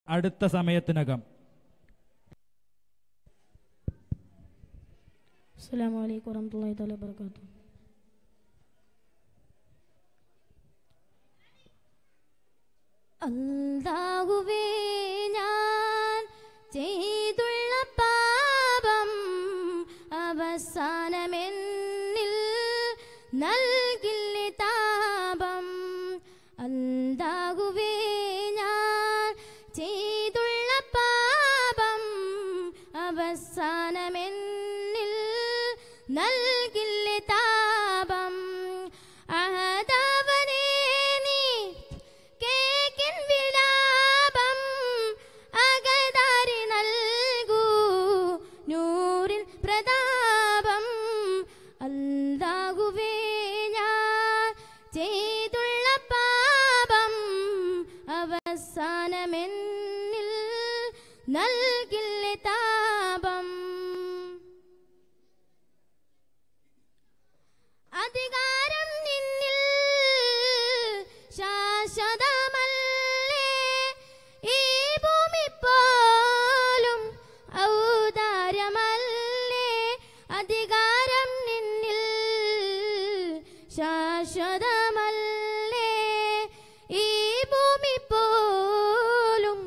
അടുത്ത സമയത്തിനകം അസ്സാം വലൈക്കും വറഹമത്തല്ലാഹി തആല വബറകാതുഹു അല്ലാഹുവേ ഞാൻ ചെയ്തുള്ള പാപം അവസാനമെന്നിൽ നൽകില്ലേ താപം അല്ലാഹുവേ ഞാൻ ചെയ്തുള്ള പാപം അവസാനമെന്നിൽ നൽകില്ലേ താപം അഹദവനേ നീ കേക്കിൻ വിലാപം അകതാരി നൽകൂ നൂറിൻ പ്രതാപം അല്ലാഹുവേ ഞാൻ ചെയ്തുള്ള പാപം അവസാനമെന്നിൽ നൽകില്ലേ താപം അധികാരം നിന്നിൽ ശാശ്വതമല്ലേ ഈ ഭൂമി പോലും ഔദാര്യമല്ലേ അധികാരം നിന്നിൽ ശാശ്വതമല്ലേ ഈ ഭൂമി പോലും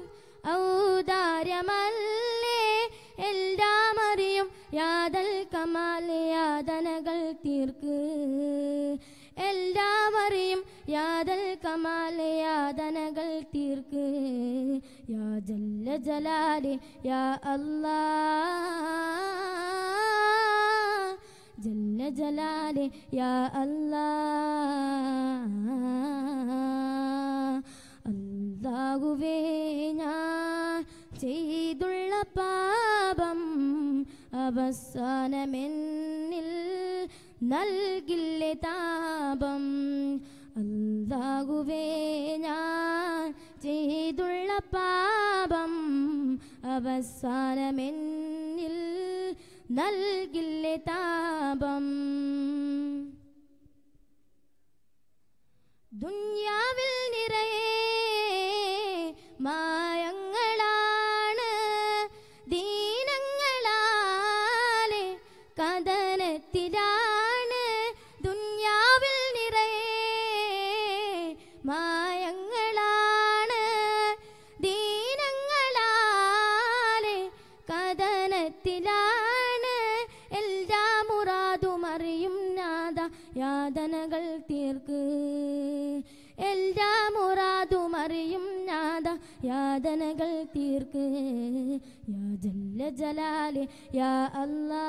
ഔദാര്യമല്ലേ എല്ലാം അറിയും യാതൽ കമാൽ യാതനകൾ തീർക്ക് എല്ലാം അറിയും യാതൽ കമാൽ യാതനകൾ തീർക്ക് യാ ജല്ല ജലാലെ യാ അല്ലാ ജല്ല ജലാലെ യാ അല്ലാ അല്ലാഹുവേ ഞാൻ ചെയ്തുള്ള പാപം അവസാനമെന്നിൽ നൽകില്ലേ താപം അല്ലാഹുവേ ഞാൻ ചെയ്തുള്ള പാപം അവസാനമെന്നിൽ നൽകില്ലേ താപം ദുന്യാവിൽ നിറയെ മായങ്ങളാണ് ദീനങ്ങളാലെ കഥനത്തിലാണ് ദുന്യാവിൽ നിറയെ മായങ്ങളാണ് ദീനങ്ങളാലെ കഥനത്തിലാണ് എല്ലാ മുറാദും അറിയും നാദ യാതനകൾ തീർക്ക് എല്ലാ മുറാദും അറിയും നാദ യാതനകൾ തീർക്ക് യാ ജല്ല ജലാലെ യാ അല്ലാ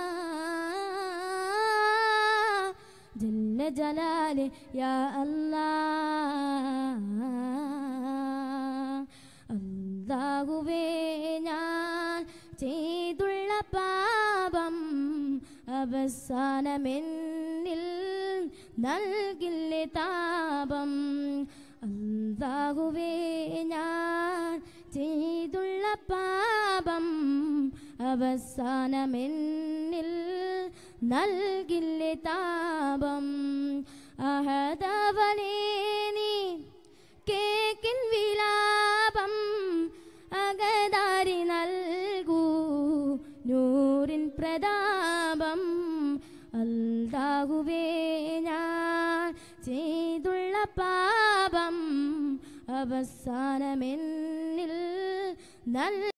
ജല്ല ജലാലെ യാ അല്ലാ അല്ലാഹുവേ ഞാൻ ചെയ്തുള്ള പാപം അവസാനമെന്നിൽ നൽകില്ലേ താപം അല്ലാഹുവേ ഞാൻ ചെയ്തുള്ള പാപം അവസാനമെന്നിൽ നൽകില്ലേ താപം അഹദവനേ നീ കേക്കിൻ വിലാപം അകതാരി നൽകൂ നൂറിൻ പ്രതാപം അല്ലാഹുവേ ഞാൻ ചെയ്തുള്ള പാപം അവസാനമെന്നിൽ നൽ